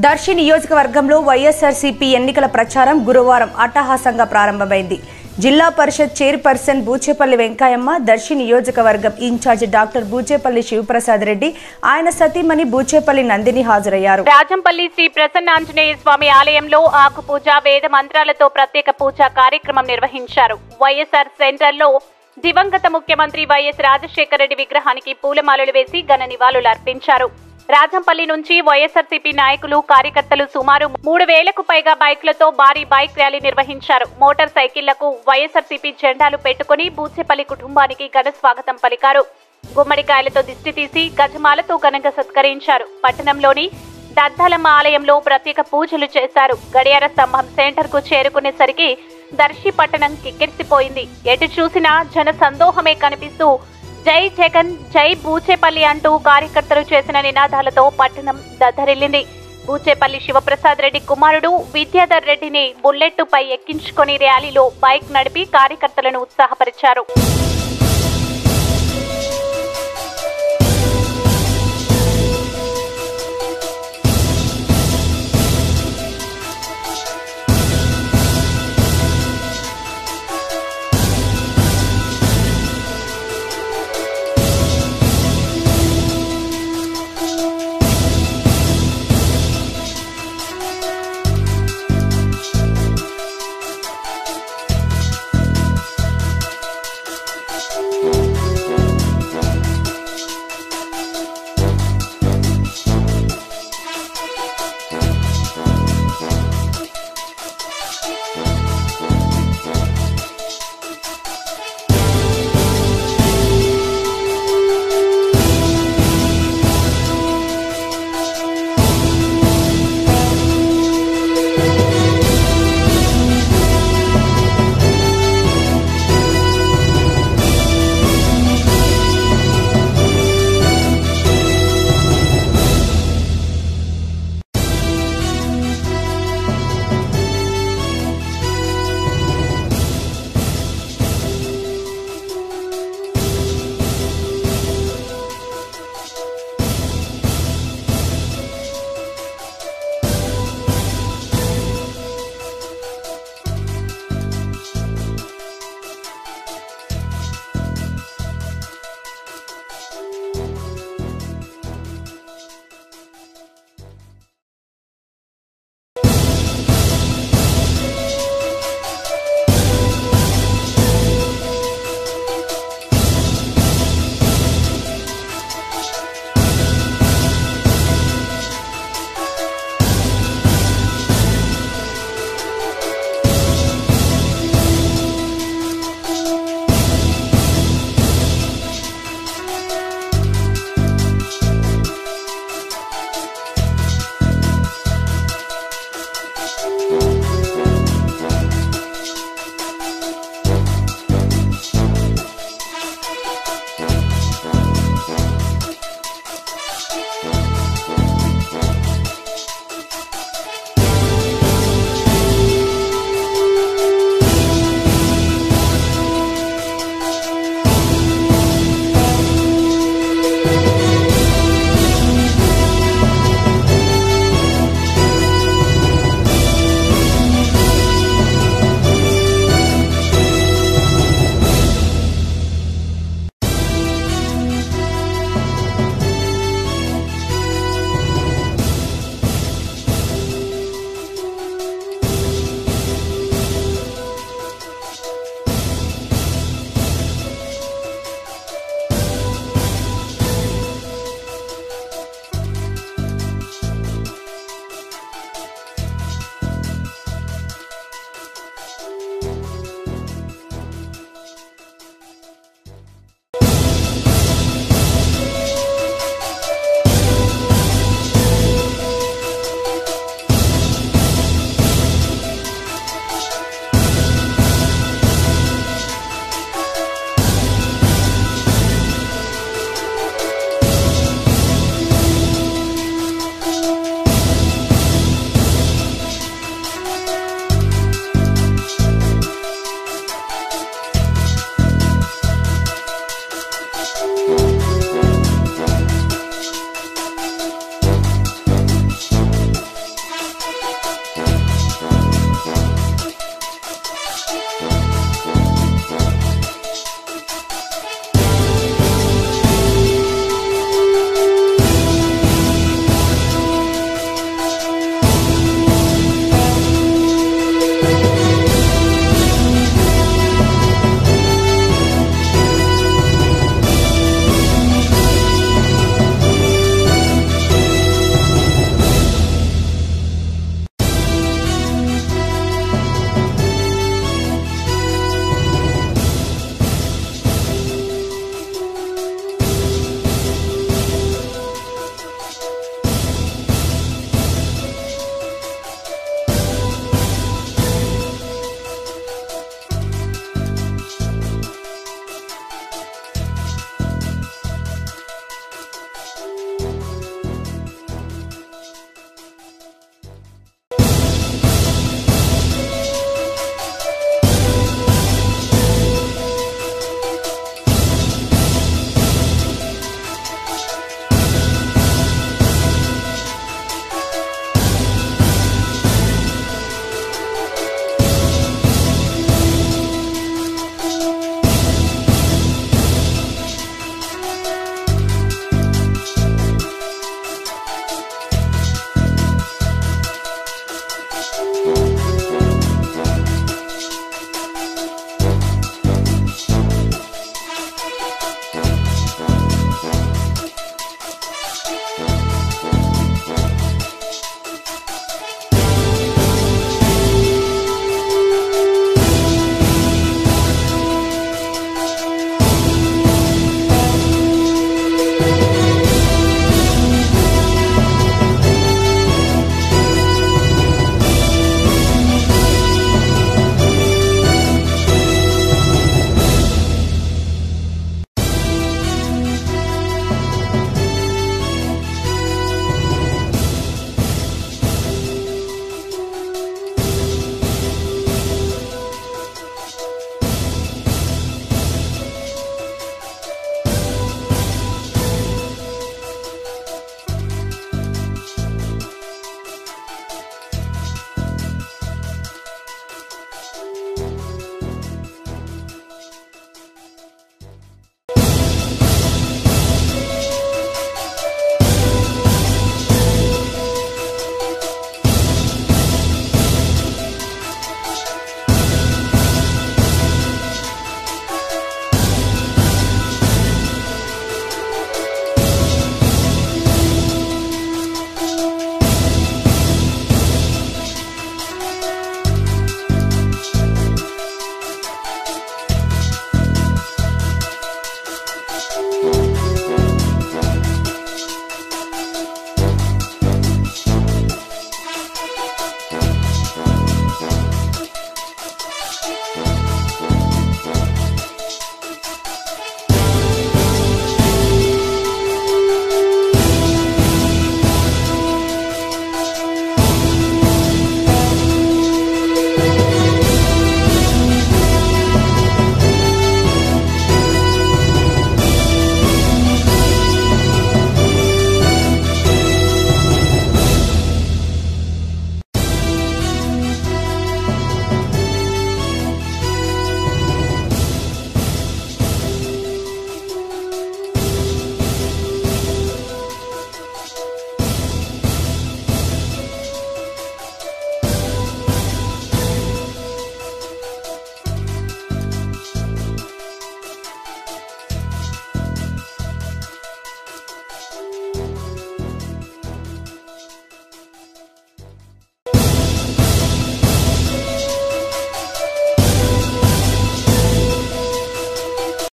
దర్శి నియోజకవర్గంలో వైఎస్ఆర్సీపీ ఎన్నికల ప్రచారం గురువారం అట్టహాసంగా ప్రారంభమైంది జిల్లా పరిషత్ చైర్పర్సన్ బూచేపల్లి వెంకయ్యమ్మ దర్శి నియోజకవర్గం ఇన్ఛార్జ్ డాక్టర్ బూచేపల్లి శివప్రసాద్ రెడ్డి ఆయన సతీమణి బూచేపల్లి నందిని హాజరయ్యారు రాజంపల్లి శ్రీ ప్రసన్నాంజనేయ స్వామి ఆలయంలో ఆకు పూజ వేద మంత్రాలతో ప్రత్యేక పూజా కార్యక్రమం నిర్వహించారు వైఎస్ఆర్ సెంటర్లో దివంగత ముఖ్యమంత్రి వైఎస్ రాజశేఖర రెడ్డి విగ్రహానికి పూలమాలలు వేసి ఘన నివాళులు అర్పించారు రాజంపల్లి నుంచి వైఎస్ఆర్సీపీ నాయకులు కార్యకర్తలు సుమారు మూడు వేలకు పైగా బైక్లతో భారీ బైక్ ర్యాలీ నిర్వహించారు మోటార్ సైకిళ్లకు వైఎస్ఆర్సీపీ జెండాలు పెట్టుకుని బూచేపల్లి కుటుంబానికి ఘన స్వాగతం పలికారు గుమ్మడికాయలతో దిష్టి తీసి గజమాలతో ఘనంగా సత్కరించారు పట్టణంలోని దద్దాలమ్మ ఆలయంలో ప్రత్యేక పూజలు చేశారు గడియార స్తంభం సెంటర్ కు చేరుకునేసరికి దర్శి పట్టణం కిక్కిరిసిపోయింది ఎటు చూసినా జన సందోహమే కనిపిస్తూ జై జగన్ జై బూచేపల్లి అంటూ కార్యకర్తలు చేసిన నినాదాలతో పట్టణం దద్దరిల్లింది బూచేపల్లి శివప్రసాద్ రెడ్డి కుమారుడు విద్యాధర్ రెడ్డిని బుల్లెట్టుపై ఎక్కించుకొని ర్యాలీలో బైక్ నడిపి కార్యకర్తలను ఉత్సాహపరిచారు